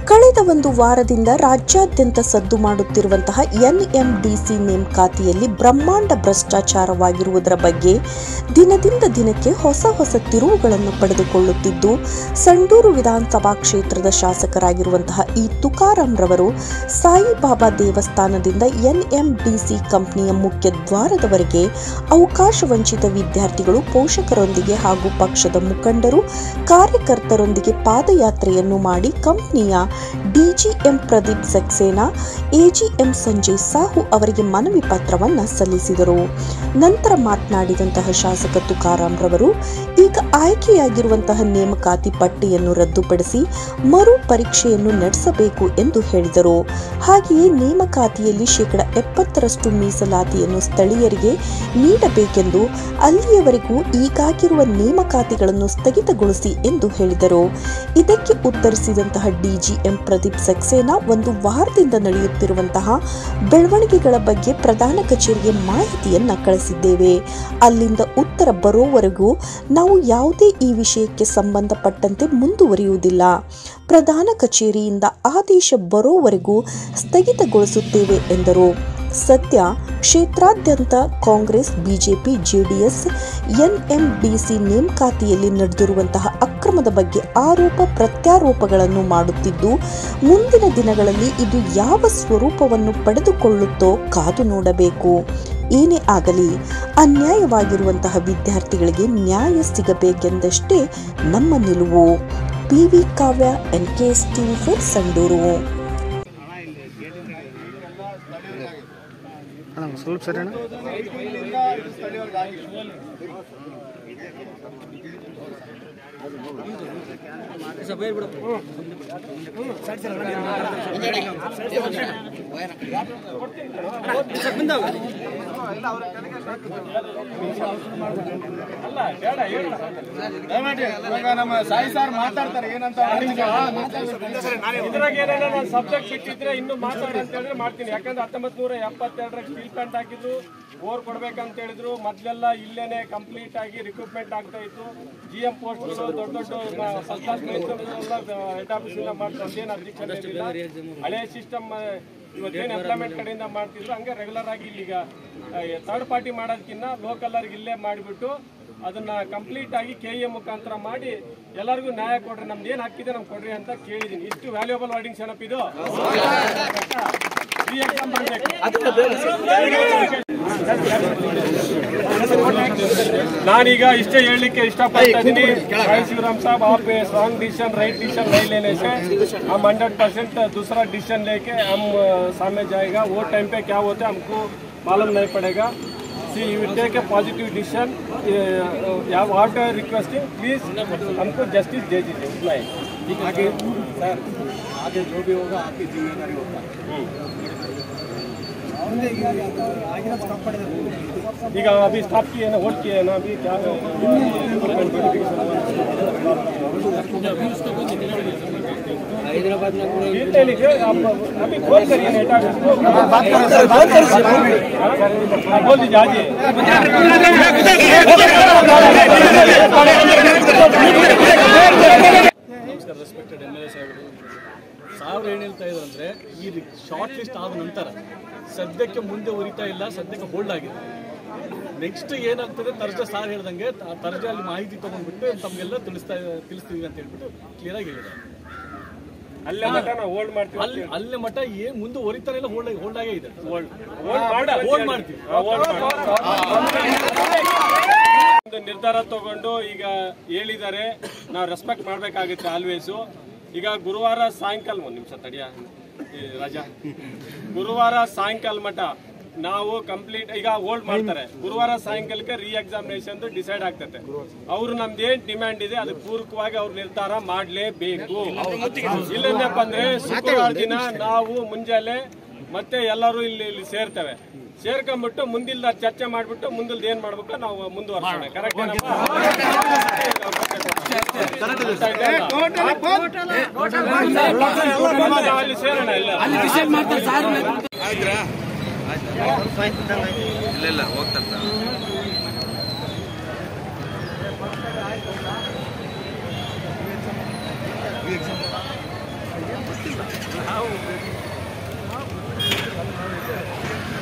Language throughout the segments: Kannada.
ಕಳೆದ ಒಂದು ವಾರದಿಂದ ರಾಜ್ಯಾದ್ಯಂತ ಸದ್ದು ಮಾಡುತ್ತಿರುವಂತಹ ಎನ್ಎಂಡಿಸಿ ನೇಮಕಾತಿಯಲ್ಲಿ ಬ್ರಹ್ಮಾಂಡ ಭ್ರಷ್ಟಾಚಾರವಾಗಿರುವುದರ ಬಗ್ಗೆ ದಿನದಿಂದ ದಿನಕ್ಕೆ ಹೊಸ ಹೊಸ ತಿರುವುಗಳನ್ನು ಪಡೆದುಕೊಳ್ಳುತ್ತಿದ್ದು ಸಂಡೂರು ವಿಧಾನಸಭಾ ಕ್ಷೇತ್ರದ ಶಾಸಕರಾಗಿರುವಂತಹ ಈ ತುಕಾರಾಂ ರವರು ಸಾಯಿಬಾಬಾ ದೇವಸ್ಥಾನದಿಂದ ಎನ್ಎಂಡಿಸಿ ಕಂಪನಿಯ ಮುಖ್ಯ ದ್ವಾರದವರೆಗೆ ಅವಕಾಶ ವಂಚಿತ ವಿದ್ಯಾರ್ಥಿಗಳು ಪೋಷಕರೊಂದಿಗೆ ಹಾಗೂ ಪಕ್ಷದ ಮುಖಂಡರು ಕಾರ್ಯಕರ್ತರೊಂದಿಗೆ ಪಾದಯಾತ್ರೆಯನ್ನು ಮಾಡಿ ಕಂಪನಿಯ ಡಿಜಿಎಂ ಪ್ರದೀಪ್ ಸಕ್ಸೇನಾ ಎಜಿಎಂ ಸಂಜಯ್ ಸಾಹು ಅವರಿಗೆ ಮನವಿ ಪತ್ರವನ್ನು ಸಲ್ಲಿಸಿದರು ನಂತರ ಮಾತನಾಡಿದಂತಹ ಶಾಸಕ ತುಕಾರಾಂ ರವರು ಈಗ ಆಯ್ಕೆಯಾಗಿರುವಂತಹ ನೇಮಕಾತಿ ಪಟ್ಟಿಯನ್ನು ರದ್ದುಪಡಿಸಿ ಮರು ಪರೀಕ್ಷೆಯನ್ನು ನಡೆಸಬೇಕು ಎಂದು ಹೇಳಿದರು ಹಾಗೆಯೇ ನೇಮಕಾತಿಯಲ್ಲಿ ಶೇಕಡ ಎಪ್ಪತ್ತರಷ್ಟು ಮೀಸಲಾತಿಯನ್ನು ಸ್ಥಳೀಯರಿಗೆ ನೀಡಬೇಕೆಂದು ಅಲ್ಲಿಯವರೆಗೂ ಈಗಾಗಿರುವ ನೇಮಕಾತಿಗಳನ್ನು ಸ್ಥಗಿತಗೊಳಿಸಿ ಎಂದು ಹೇಳಿದರು ಇದಕ್ಕೆ ಉತ್ತರಿಸಿದಂತಹ ಡಿಜಿಎಂ ಪ್ರದೀಪ್ ಸಕ್ಸೇನಾ ಒಂದು ವಾರದಿಂದ ನಡೆಯುತ್ತಿರುವಂತಹ ಬೆಳವಣಿಗೆಗಳ ಬಗ್ಗೆ ಪ್ರಧಾನ ಕಚೇರಿಗೆ ಮಾಹಿತಿಯನ್ನ ಕಳಿಸಿದ್ದೇವೆ ಅಲ್ಲಿಂದ ಉತ್ತರ ಬರೋವರೆಗೂ ನಾವು ಯಾವುದೇ ಈ ವಿಷಯಕ್ಕೆ ಸಂಬಂಧಪಟ್ಟಂತೆ ಮುಂದುವರಿಯುವುದಿಲ್ಲ ಪ್ರಧಾನ ಕಚೇರಿಯಿಂದ ಆದೇಶ ಬರೋವರೆಗೂ ಸ್ಥಗಿತಗೊಳಿಸುತ್ತೇವೆ ಎಂದರು ಸದ್ಯ ಕ್ಷೇತ್ರಾದ್ಯಂತ ಕಾಂಗ್ರೆಸ್ ಬಿಜೆಪಿ ಜೆಡಿಎಸ್ ಎನ್ಎಂಡಿಸಿ ನೇಮಕಾತಿಯಲ್ಲಿ ನಡೆದಿರುವಂತಹ ಅಕ್ರಮದ ಬಗ್ಗೆ ಆರೋಪ ಪ್ರತ್ಯಾರೋಪಗಳನ್ನು ಮಾಡುತ್ತಿದ್ದು ಮುಂದಿನ ದಿನಗಳಲ್ಲಿ ಇದು ಯಾವ ಸ್ವರೂಪವನ್ನು ಪಡೆದುಕೊಳ್ಳುತ್ತೋ ಕಾದು ನೋಡಬೇಕು ಏನೇ ಆಗಲಿ ಅನ್ಯಾಯವಾಗಿರುವಂತಹ ವಿದ್ಯಾರ್ಥಿಗಳಿಗೆ ನ್ಯಾಯ ಸಿಗಬೇಕೆಂದಷ್ಟೇ ನಮ್ಮ ನಿಲುವು P V Kavya N K S TV four Sandur ಅಣ್ಣ ಸ್ವಲ್ಪ ಸರಿ ಅಣ್ಣ ಇವಾಗ ನಮ್ಮ ಸಾಯಿ ಸರ್ ಮಾತಾಡ್ತಾರೆ ಏನಂತ ಇದ್ರಾಗ ಏನಾರ ನಾನು ಸಬ್ಜೆಕ್ಟ್ ಬಿಟ್ಟಿದ್ರೆ ಇನ್ನು ಮಾತಾಡ ಅಂತ ಹೇಳಿದ್ರೆ ಮಾಡ್ತೀನಿ ಯಾಕಂದ್ರೆ ಹತ್ತೊಂಬತ್ ನೂರ ಎಪ್ಪತ್ತೆರಡರಾಗ ಸ್ಟೀಲ್ ಪ್ಲಾಂಟ್ ಹಾಕಿದ್ರು ಬೋರ್ ಕೊಡ್ಬೇಕಂತ ಹೇಳಿದ್ರು ಮೊದ್ಲೆಲ್ಲ ಇಲ್ಲೇನೆ ಕಂಪ್ಲೀಟ್ ಆಗಿ ರಿಕ್ರೂಟ್ಮೆಂಟ್ ಆಗ್ತಾ ಇತ್ತು ಜಿ ಎಂ ಪೋಸ್ಟ್ ದೊಡ್ಡ ದೊಡ್ಡ ಫಸ್ಟ್ ಕ್ಲಾಸ್ ಹೆಡ್ ಆಫೀಸ್ ಇಂದ ಮಾಡ್ತಾರೆ ಅದೇನು ಅಧ್ಯಕ್ಷ ಹಳೆ ಸಿಸ್ಟಮ್ ಇವತ್ತೇನು ಎಂಪ್ಲಾಯ್ಮೆಂಟ್ ಕಡೆಯಿಂದ ಮಾಡ್ತಿದ್ರು ಹಂಗೆ ರೆಗ್ಯುಲರ್ ಆಗಿ ಇಲ್ಲಿಗ ಥರ್ಡ್ ಪಾರ್ಟಿ ಮಾಡೋದಕ್ಕಿಂತ ಲೋಕಲ್ ಅವ್ರಿಗೆ ಇಲ್ಲೇ ಮಾಡಿಬಿಟ್ಟು ಅದನ್ನ ಕಂಪ್ಲೀಟ್ ಆಗಿ ಕೆ ಎ ಮುಖಾಂತರ ಮಾಡಿ ಎಲ್ಲರಿಗೂ ನ್ಯಾಯ ಕೊಡ್ರಿ ನಮ್ದು ಏನು ಹಾಕಿದೆ ನಮ್ಗೆ ಕೊಡ್ರಿ ಅಂತ ಕೇಳಿದೀನಿ ಇಷ್ಟು ವ್ಯಾಲ್ಯೂಬಲ್ ವರ್ಡಿಂಗ್ಸ್ ಏನಪ್ಪ ಇದು ಈ exam ಬರ್ಬೇಕು. ನಾನೀಗ ಇಷ್ಟೇ ಹೇಳಲಿಕ್ಕೆ ಇಷ್ಟಪಡ್ತಾ ಇದ್ದೀನಿ भाई शिवराम साहब आप स्ट्रॉन्ग डिसीजन राइट डिसीजन नहीं लेने से हम हंड्रेड परसेंट दूसरा डिसीजन लेके हम अ, सामने जाएगा वो टाइम पे क्या होता है हमको मालूम नहीं पड़ेगा see you will take a positive decision या वाट रिक्वेस्टिंग प्लीज हमको जस्टिस दे दीजिए उतना ही आगे सर आगे जो भी होगा आपकी जिम्मेदारी होगा ಈಗ ಅಭಿ ಸ್ಟಾಪ್ किए ना होल्ड किए ना अभी क्या हैदराबाद में अभी कॉल करिए ना हेड ऑफिस को हाँ, बोल दीजिए आजिए ನಮಸ್ಕಾರ ರೆಸ್ಪೆಕ್ಟೆಡ್ ಎಮ್ ಎಲ್ ಎ ಸಾಹೇಬರು ಸಾವಿರ ಏನು ಹೇಳ್ತಾ ಇದ್ರು ಅಂದರೆ ಈ ಶಾರ್ಟ್ ಲಿಸ್ಟ್ ಆದ ನಂತರ ಸದ್ಯಕ್ಕೆ ಮುಂದೆ ಉರಿತಾ ಇಲ್ಲ ಸದ್ಯಕ್ಕೆ ಹೋಲ್ಡ್ ಆಗಿದೆ ನೆಕ್ಸ್ಟ್ ಏನಾಗ್ತದೆ ತರ್ಜೆ ಸಾರ್ ಹೇಳ್ದಂಗೆ ತ- ತರ್ಜೆ ಅಲ್ಲಿ ಮಾಹಿತಿ ತೊಗೊಂಡ್ಬಿಟ್ಟು ತಮಗೆಲ್ಲ ತಿಳಿಸ್ತಾ ತಿಳಿಸ್ತೀವಿ ಅಂತ ಹೇಳ್ಬಿಟ್ಟು ಕ್ಲಿಯರ್ ಆಗಿ ಹೇಳಿದ್ದಾರೆ ಅಲ್ಲೇ ಮಟ್ಟ ನಾವು ಹೋಲ್ಡ್ ಮಾಡ್ತೀವಿ ಅಲ್ಲಿ ಅಲ್ಲೇ ಮಠ ಏನ್ ಮುಂದೆ ಉರಿತಾನೆ ಇಲ್ಲ ಹೋಲ್ಡ್ ಹೋಲ್ಡ್ ಆಗೇ ಇದೆ ಹೋಲ್ಡ್ ಮಾಡ ಹೋಲ್ಡ್ ಮಾಡ್ತೀವಿ ಒಂದು ನಿರ್ಧಾರ ತಗೊಂಡು ಈಗ ಹೇಳಿದ್ದಾರೆ ನಾವು ರೆಸ್ಪೆಕ್ಟ್ ಮಾಡಬೇಕಾಗುತ್ತೆ ಆಲ್ವೇಸು ಈಗ ಗುರುವಾರ ಸಾಯಂಕಾಲ ಒಂದು ನಿಮಿಷ ತಡಿಯ ಈ ರಾಜಾ ಗುರುವಾರ ಸಾಯಂಕಾಲ ಮಟ್ಟ ನಾವು ಕಂಪ್ಲೀಟ್ ಈಗ ಹೋಲ್ಡ್ ಮಾಡ್ತಾರೆ ಗುರುವಾರ ಸಾಯಂಕಾಲಕ್ಕೆ ರೀ ಎಕ್ಸಾಮಿನೇಷನ್ ಡಿಸೈಡ್ ಆಗ್ತದೆ ಅವ್ರು ನಮ್ದು ಏನ್ ಡಿಮ್ಯಾಂಡ್ ಇದೆ ಅದಕ್ಕೆ ಪೂರಕವಾಗಿ ಅವ್ರು ನಿರ್ಧಾರ ಮಾಡಲೇಬೇಕು ಇಲ್ಲೇನಪ್ಪ ಅಂದ್ರೆ ಶುಕ್ರವಾರ ದಿನ ನಾವು ಮುಂಜಾನೆ ಮತ್ತೆ ಎಲ್ಲರೂ ಇಲ್ಲಿ ಇಲ್ಲಿ ಸೇರ್ತೇವೆ ಸೇರ್ಕೊಂಡ್ಬಿಟ್ಟು ಮುಂದಿಲ್ದ ಚರ್ಚೆ ಮಾಡ್ಬಿಟ್ಟು ಮುಂದಿಲ್ದ ಏನ್ ಮಾಡ್ಬೇಕು ನಾವು ಮುಂದುವರ್ಸೋಣ ಕರೆಕ್ಟ್ ಅಲ್ಲಿ ಸೇರೋಣ ಇಲ್ಲ ಇಲ್ಲ ಇಲ್ಲ ಹೋಗ್ತಾರೆ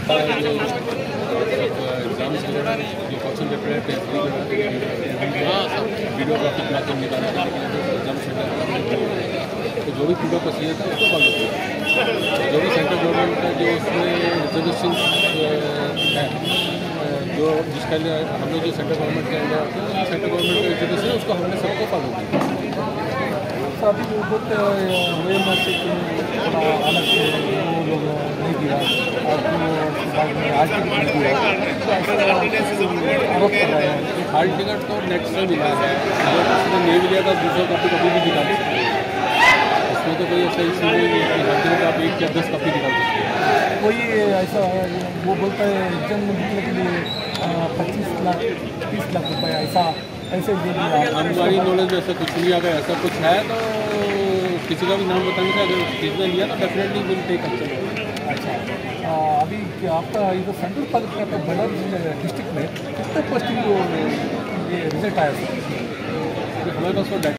आपका जो एग्जाम्स वगैरह जो क्वेश्चन पेपर है टेस्ट वीडियोग्राफी के माध्यम निकाला था लेकिन एग्जाम सेंटर तो जो भी पूरा प्रोसीजर था उसको फॉलो किया जो भी सेंट्रल गवर्नमेंट का जो उसमें रिजर्वेशन है अ, जो जिसका लिए हम लोग जो सेंट्रल गवर्नमेंट के अंदर आते हैं सेंट्रल गवर्नमेंट का रिजर्वेशन है उसको हमने सबको फॉलो किया तो अभी वो बोलते हुए में से कि थोड़ा अलग से वो लोग नहीं दिया और फिर वो बाद में आज भी नहीं दिया तो ऐसा आरोप कर रहे हैं हाल टिकट तो नेट से मिला है अगर किसी ने नहीं मिला तो दूसरा कॉपी कभी भी निकाल सकते हैं उसमें तो कोई ऐसा इशू नहीं है कि हाल टिकट आप एक या दस कॉपी निकाल सकते हैं कोई ऐसा वो बोलता है एग्जाम में निकलने के लिए पच्चीस लाख तीस लाख रुपए ऐसा ऐसे दे दिया हमारी नॉलेज में ऐसा कुछ नहीं अगर ऐसा कुछ है तो किसी का भी नाम बताने से अगर किसी ने लिया तो डेफिनेटली विल टेक एक्शन अच्छा आ, अभी क्या आपका इधर सेंट्रल पद का तो बड़ा डिस्ट्रिक्ट में कितने पोस्टिंग ये रिजल्ट आया सर हमारे पास तो